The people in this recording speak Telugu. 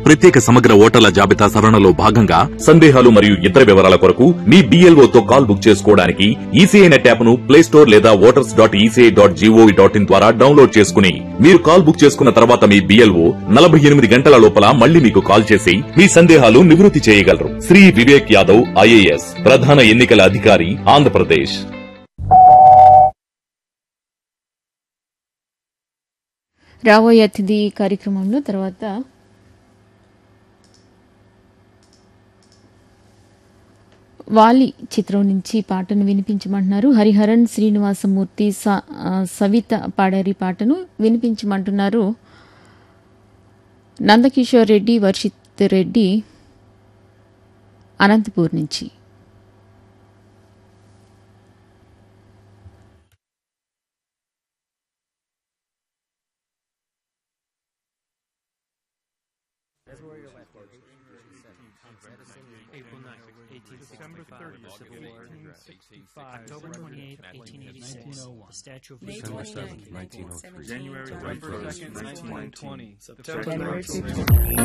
ప్రత్యేక సమగ్ర ఓటర్ల జాబితా సవరణలో భాగంగా సందేహాలు మరియు ఇతర వివరాల కొరకు మీ BLO తో కాల్ బుక్ చేసుకోవడానికి ఈసీఐ నెట్ యాప్ ను ప్లే స్టోర్ లేదా voters dot ECI dot GOV dot in ద్వారా డౌన్లోడ్ చేసుకుని మీరు కాల్ బుక్ చేసుకున్న తర్వాత మీ బిఎల్ఓ నలభై ఎనిమిది గంటల లోపల మళ్ళీ మీకు కాల్ చేసి మీ సందేహాలు నివృత్తి చేయగలరు శ్రీ వివేక్ యాదవ్ ఐఏఎస్ ప్రధాన ఎన్నికల అధికారి ఆంధ్రప్రదేశ్ రాబోయే అతిథి కార్యక్రమంలో తర్వాత వాలి చిత్రం నుంచి పాటను వినిపించమంటున్నారు హరిహరన్ శ్రీనివాసమూర్తి స- ఆ, సవిత పాడారి పాటను వినిపించమంటున్నారు నందకిషోర్ రెడ్డి వర్షిత్ రెడ్డి అనంతపూర్ నుంచి April 9th, 1865. December 30th, Civil War. 1865. October 28th, 1886. The Statue of May Liberty. 29th, 1903. January November 1st, 2nd, 1920. September January 13th, 15th.